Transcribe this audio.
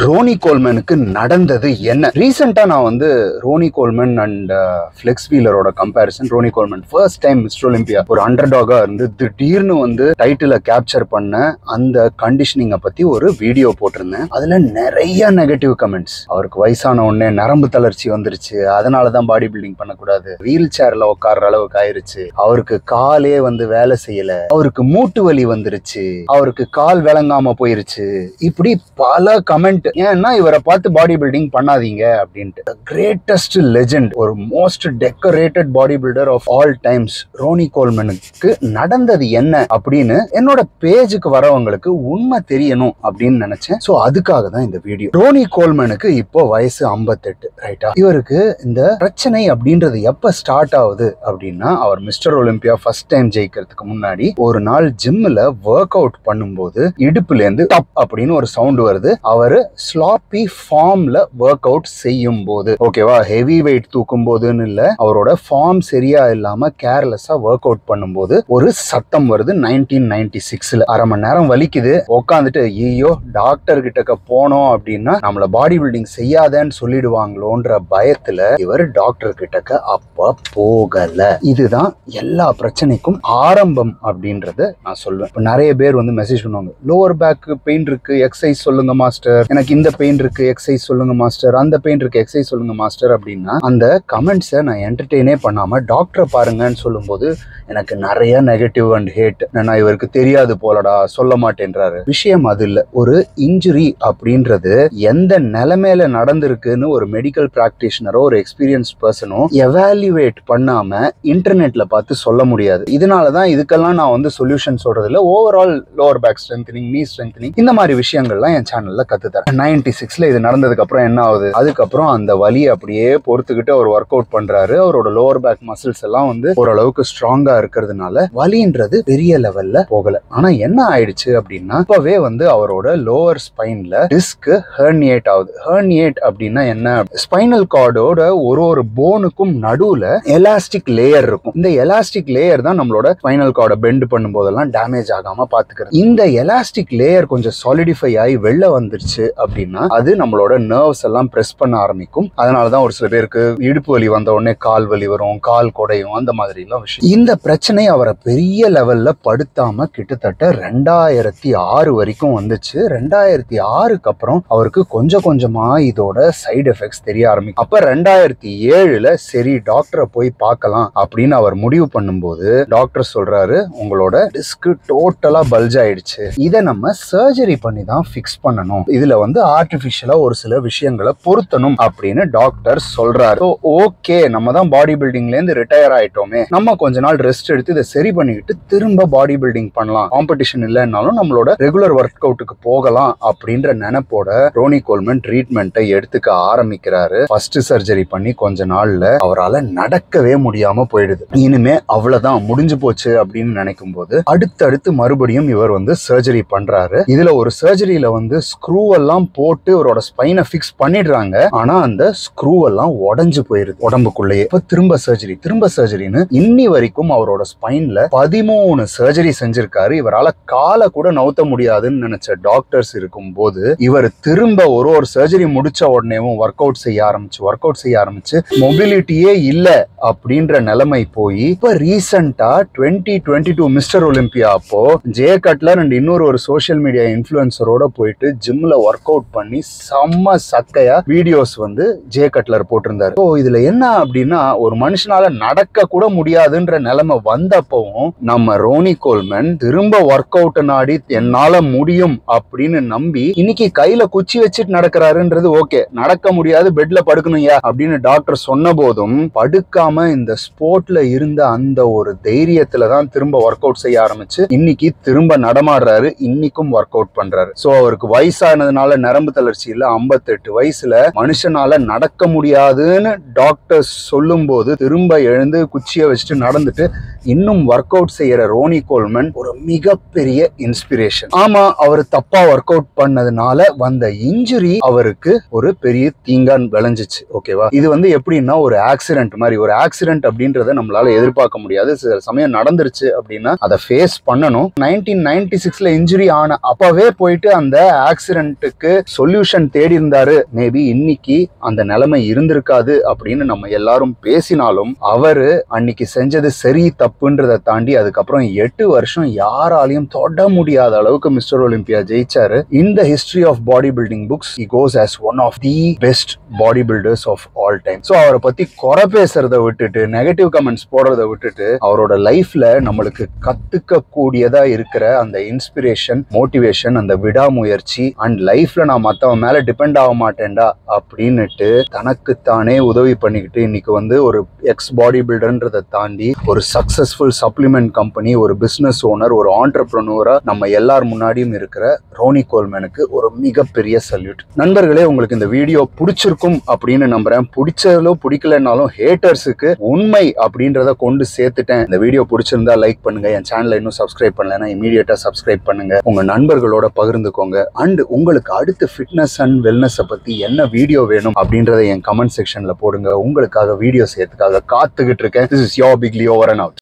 Ronnie கோல்மேனுக்கு நடந்தது என்ன ரீசெண்டா நான் வந்து ரோனி கோல்மேன் அண்ட் ஃபிளெக்ஸ் வீலரோட comparison Ronnie Coleman first time Mister Olympia ஒரு அண்டர் டாகா இருந்து திடீர்னு வந்து டைட்டில கேப்சர் பண்ண அந்த கண்டிஷனிங்கை பத்தி ஒரு வீடியோ போட்டிருந்தேன் அதுல நிறைய நெகட்டிவ் கமெண்ட்ஸ் அவருக்கு வயசான உடனே நரம்பு தளர்ச்சி வந்துருச்சு அதனால தான் பாடி பில்டிங் பண்ணக்கூடாது வீல் சேர்ல உட்கார்ற அளவுக்கு ஆயிருச்சு அவருக்கு காலே வந்து வேலை செய்யல அவருக்கு மூட்டு வலி வந்துருச்சு அவருக்கு கால் விளங்காம போயிருச்சு இப்படி பல கமெண்ட் ஏன்னா இவரை பார்த்து பாடி பில்டிங் பண்ணாதீங்க அப்படின்ட்டு கிரேட்டஸ்ட் லெஜெண்ட் ஒரு most decorated body builder of all times Ronnie கோல்மனுக்கு நடந்தது என்ன அப்படின்னு என்னோட பேஜுக்கு வரவங்களுக்கு உண்மை தெரியணும் அப்படின்னு நினைச்சேன் ஸோ அதுக்காக தான் இந்த வீடியோ ரோனி கோல்மனுக்கு இப்போ வயசு 58 ரைட்டா இவருக்கு இந்த பிரச்சனை அப்படின்றது எப்ப ஸ்டார்ட் ஆகுது அப்படின்னா அவர் மிஸ்டர் ஒலிம்பியா ஃபர்ஸ்ட் டைம் ஜெயிக்கிறதுக்கு முன்னாடி ஒரு நாள் ஜிம்ல ஒர்க் அவுட் பண்ணும்போது இடுப்புல இருந்து டப் அப்படின்னு ஒரு சவுண்ட் வருது அவரு ஸ்லாப்பி ஃபார்ம்ல ஒர்க் அவுட் செய்யும் போது ஓகேவா ஹெவி வெயிட் தூக்கும் போதுன்னு இல்ல அவரோட ஃபார்ம் சரியா இல்லாம கேர்லெஸ்ஸா ஒர்க் அவுட் பண்ணும்போது ஒரு சத்தம் வருது நைன்டீன் நைன்டி சிக்ஸ்ல அரை மணி நேரம் வலிக்குது உட்காந்துட்டு ஐயோ டாக்டர் கிட்டக்க போனோம் அப்படின்னா நம்மள பாடி பில்டிங் செய்யாதேன்னு சொல்லிடுவாங்களோன்ற பயத்துல இவர் டாக்டர் கிட்டக்க அப்ப போகல இதுதான் எல்லா பிரச்சனைக்கும் ஆரம்பம் அப்படின்றத நான் சொல்லுவேன் இப்ப நிறைய பேர் வந்து மெசேஜ் பண்ணுவாங்க லோவர் பேக் பெயின் இருக்கு எக்ஸசைஸ் சொல்லுங்க மாஸ்டர் எனக்கு இந்த பெயின் இருக்கு எக்ஸசைஸ் சொல்லுங்க மாஸ்டர் அந்த பெயின் இருக்கு எக்ஸசைஸ் சொல்லுங்க மாஸ்டர் அப்படின்னா அந்த கமெண்ட்ஸை நான் என்டர்டெயினே பண்ணாம டாக்டரை பாருங்கன்னு சொல்லும்போது எனக்கு நிறைய நெகட்டிவ் அண்ட் ஹேட் நான் இவருக்கு தெரியாது போலடா சொல்ல மாட்டேன்றாரு விஷயம் அது இல்ல ஒரு இன்ஜுரி அப்படின்றது எந்த நிலைமையில நடந்திருக்குன்னு ஒரு மெடிக்கல் பிராக்டிஷனரோ ஒரு எக்ஸ்பீரியன்ஸ் பர்சனோ எவாலுவேட் பண்ணாம இன்டர்நெட்ல பார்த்து சொல்ல முடியாது இதனால தான் இதுக்கெல்லாம் நான் வந்து சொல்யூஷன் சொல்றது இல்ல overall lower back strengthening knee strengthening இந்த மாதிரி விஷயங்கள்லாம் என் சேனல்ல கத்து தரேன் நைன்டி சிக்ஸ்ல இது நடந்ததுக்கு அப்புறம் என்ன ஆகுது அதுக்கப்புறம் அந்த வலியை அப்படியே பொறுத்துக்கிட்டு அவர் ஒர்க் அவுட் பண்றாரு அவரோட லோவர் பேக் மசில்ஸ் எல்லாம் வந்து ஓரளவுக்கு ஸ்ட்ராங்கா இருக்கிறதுனால வலின்றது பெரிய லெவல்ல போகல ஆனா என்ன ஆயிடுச்சு அப்படின்னா இப்பவே வந்து அவரோட லோவர் ஸ்பைன்ல டிஸ்க் ஹெர்னியேட் ஆகுது ஹெர்னியேட் அப்படின்னா என்ன ஸ்பைனல் கார்டோட ஒரு ஒரு போனுக்கும் நடுவுல எலாஸ்டிக் லேயர் இருக்கும் இந்த எலாஸ்டிக் லேயர் தான் நம்மளோட ஸ்பைனல் கார்டை பெண்ட் பண்ணும் போதெல்லாம் டேமேஜ் ஆகாம பாத்துக்கிறது இந்த எலாஸ்டிக் லேயர் கொஞ்சம் சாலிடிஃபை ஆகி வெளில வந்துருச்சு அப்படின்னா அது நம்மளோட நர்வ்ஸ் எல்லாம் பிரஸ் பண்ண ஆரம்பிக்கும் அதனாலதான் ஒரு சில பேருக்கு இடுப்பு வலி வந்த உடனே கால் வலி வரும் கால் குடையும் அந்த மாதிரி எல்லாம் விஷயம் இந்த பிரச்சனை அவரை பெரிய லெவல்ல படுத்தாம கிட்டத்தட்ட ரெண்டாயிரத்தி ஆறு வரைக்கும் வந்துச்சு ரெண்டாயிரத்தி ஆறுக்கு அப்புறம் அவருக்கு கொஞ்சம் கொஞ்சமா இதோட சைடு எஃபெக்ட்ஸ் தெரிய ஆரம்பிக்கும் அப்ப ரெண்டாயிரத்தி ஏழுல சரி டாக்டரை போய் பார்க்கலாம் அப்படின்னு அவர் முடிவு பண்ணும்போது டாக்டர் சொல்றாரு உங்களோட டிஸ்க் டோட்டலா பல்ஜ் ஆயிடுச்சு இதை நம்ம சர்ஜரி பண்ணி தான் ஃபிக்ஸ் பண்ணணும் இதுல வந்து ஆர்டிபிஷியலா ஒரு சில விஷயங்களை பொருத்தணும் அப்படின்னு டாக்டர் சொல்றாரு ஓகே நம்ம தான் பாடி பில்டிங்ல இருந்து ரிட்டையர் ஆயிட்டோமே நம்ம கொஞ்ச நாள் ரெஸ்ட் எடுத்து இதை சரி பண்ணிக்கிட்டு திரும்ப பாடி பில்டிங் பண்ணலாம் காம்படிஷன் இல்லைன்னாலும் நம்மளோட ரெகுலர் ஒர்க் அவுட்டுக்கு போகலாம் அப்படின்ற நினைப்போட ரோனி கோல்மன் ட்ரீட்மெண்ட்டை எடுத்துக்க ஆரம்பிக்கிறாரு ஃபர்ஸ்ட் சர்ஜரி பண்ணி கொஞ்ச நாள்ல அவரால் நடக்கவே முடியாம போயிடுது இனிமே அவ்வளவுதான் முடிஞ்சு போச்சு அப்படின்னு நினைக்கும் போது அடுத்தடுத்து மறுபடியும் இவர் வந்து சர்ஜரி பண்றாரு இதுல ஒரு சர்ஜரியில வந்து ஸ்க்ரூ எல்லாம் போட்டு இவரோட ஸ்பைனை ஃபிக்ஸ் பண்ணிடுறாங்க ஆனா அந்த ஸ்க்ரூ எல்லாம் உடைஞ்சு போயிருது உடம்புக்குள்ளேயே இப்ப திரும்ப சர்ஜரி திரும்ப சர்ஜரின்னு இன்னி வரைக்கும் அவரோட ஸ்பைன்ல பதிமூணு சர்ஜரி செஞ்சிருக்காரு இவரால காலை கூட நவுத்த முடியாதுன்னு நினைச்ச டாக்டர்ஸ் இருக்கும் போது இவர் திரும்ப ஒரு ஒரு சர்ஜரி முடிச்ச உடனேவும் ஒர்க் அவுட் செய்ய ஆரம்பிச்சு ஒர்க் அவுட் செய்ய ஆரம்பிச்சு மொபிலிட்டியே இல்ல அப்படின்ற நிலைமை போய் இப்ப ரீசெண்டா twenty twenty two Mister Olympia அப்போ ஜே கட்லர் அண்ட் இன்னொரு ஒரு சோஷியல் மீடியா இன்ஃபுளுசரோட போயிட்டு ஜிம்ல ஒர்க் அவுட் பண்ணி செம்ம சக்கையா வீடியோஸ் வந்து ஜே கட்லர் போட்டிருந்தாரு ஸோ இதுல என்ன அப்படின்னா ஒரு மனுஷனால நடக்க கூட முடியாதுன்ற நிலைமை வந்தப்பவும் நம்ம ரோனி கோல்மன் திரும்ப ஒர்க் அவுட் நாடி என்னால முடியும் அப்படின்னு நம்பி இன்னைக்கு கையில குச்சி வச்சுட்டு நடக்கிறாருன்றது ஓகே நடக்க முடியாது பெட்ல படுக்கணும்யா அப்படின்னு டாக்டர் சொன்ன போதும் படுக்காம இந்த ஸ்போர்ட்ல இருந்த அந்த ஒரு தைரியத்துல தான் திரும்ப ஒர்க் அவுட் செய்ய ஆரம்பிச்சு இன்னைக்கு திரும்ப நடமாடுறாரு இன்னைக்கும் ஒர்க் அவுட் பண்றாரு சோ அவருக்கு வயசானதுனால நரம்பு தளர்ச்சி இல்ல 58 வயசுல மனுஷனால நடக்க முடியாதுன்னு டாக்டர்ஸ் சொல்லும் போது திரும்ப எழுந்து குச்சியை வச்சுட்டு நடந்துட்டு இன்னும் ஒர்க் அவுட் செய்யற ரோனி கோல்மன் ஒரு மிகப்பெரிய இன்ஸ்பிரேஷன் ஆமா அவர் தப்பா ஒர்க் அவுட் பண்ணதுனால வந்த இன்ஜுரி அவருக்கு ஒரு பெரிய தீங்கா விளைஞ்சிச்சு ஓகேவா இது வந்து எப்படின்னா ஒரு ஆக்சிடென்ட் மாதிரி ஒரு ஆக்சிடென்ட் அப்படின்றத நம்மளால எதிர்பார்க்க முடியாது சில சமயம் நடந்துருச்சு அப்படின்னா அதை ஃபேஸ் பண்ணணும் நைன்டீன் நைன்டி சிக்ஸ்ல இன்ஜுரி ஆன அப்பவே போயிட்டு அந்த ஆக்சிடென்ட்டுக்கு சொல்யூஷன் தேடி இருந்தாரு மேபி இன்னைக்கு அந்த நிலைமை இருந்திருக்காது அப்படின்னு நம்ம எல்லாரும் பேசினாலும் அவரு அன்னைக்கு செஞ்சது சரி தப்புன்றதை தாண்டி அதுக்கப்புறம் எட்டு வருஷம் யாராலையும் தொட முடியாத அளவுக்கு மிஸ்டர் ஒலிம்பியா ஜெயிச்சாரு இந்த history of body building books he goes as one of the best body builders of all time so அவரை பத்தி குறை பேசுறத விட்டுட்டு நெகட்டிவ் கமெண்ட்ஸ் போடுறத விட்டுட்டு அவரோட லைஃப்ல நம்மளுக்கு கத்துக்க கூடியதா இருக்கிற அந்த இன்ஸ்பிரேஷன் மோட்டிவேஷன் அந்த விடாமுயற்சி அண்ட் லைஃப்ல நான் மத்தவன் மேல டிபெண்ட் ஆக மாட்டேன்டா அப்படின்னுட்டு தனக்குத்தானே உதவி பண்ணிக்கிட்டு இன்னைக்கு வந்து ஒரு எக்ஸ் பாடி பில்டர்ன்றதை தாண்டி ஒரு சக்சஸ்ஃபுல் சப்ளிமெண்ட் கம்பெனி ஒரு பிசினஸ் ஓனர் ஒரு ஆண்டர்பிரனூரா நம்ம எல்லார் முன்னாடியும் இருக்கிற ரோனி கோல்மேனுக்கு ஒரு மிகப்பெரிய சல்யூட் நண்பர்களே உங்களுக்கு இந்த வீடியோ பிடிச்சிருக்கும் அப்படின்னு நம்புறேன் பிடிச்சதோ பிடிக்கலனாலும் ஹேட்டர்ஸுக்கு உண்மை அப்படின்றத கொண்டு சேர்த்துட்டேன் இந்த வீடியோ பிடிச்சிருந்தா லைக் பண்ணுங்க என் சேனலை இன்னும் சப்ஸ்கிரைப் பண்ணலைன்னா இமீடியட்டா சப்ஸ்கிரைப் பண்ணுங்க உங்க நண்பர்களோட பகிர்ந்துக்கோங்க அண்ட் உங்களுக்கு அடுத்து ஃபிட்னஸ் அண்ட் வெல்னஸை பத்தி என்ன வீடியோ வேணும் அப்படின்றத என் கமெண்ட் செக்ஷன்ல போடுங்க உங்களுக்காக வீடியோ சேர்த்துக்காக காத்துக்கிட்டு இருக்கேன் this is your bigly over and out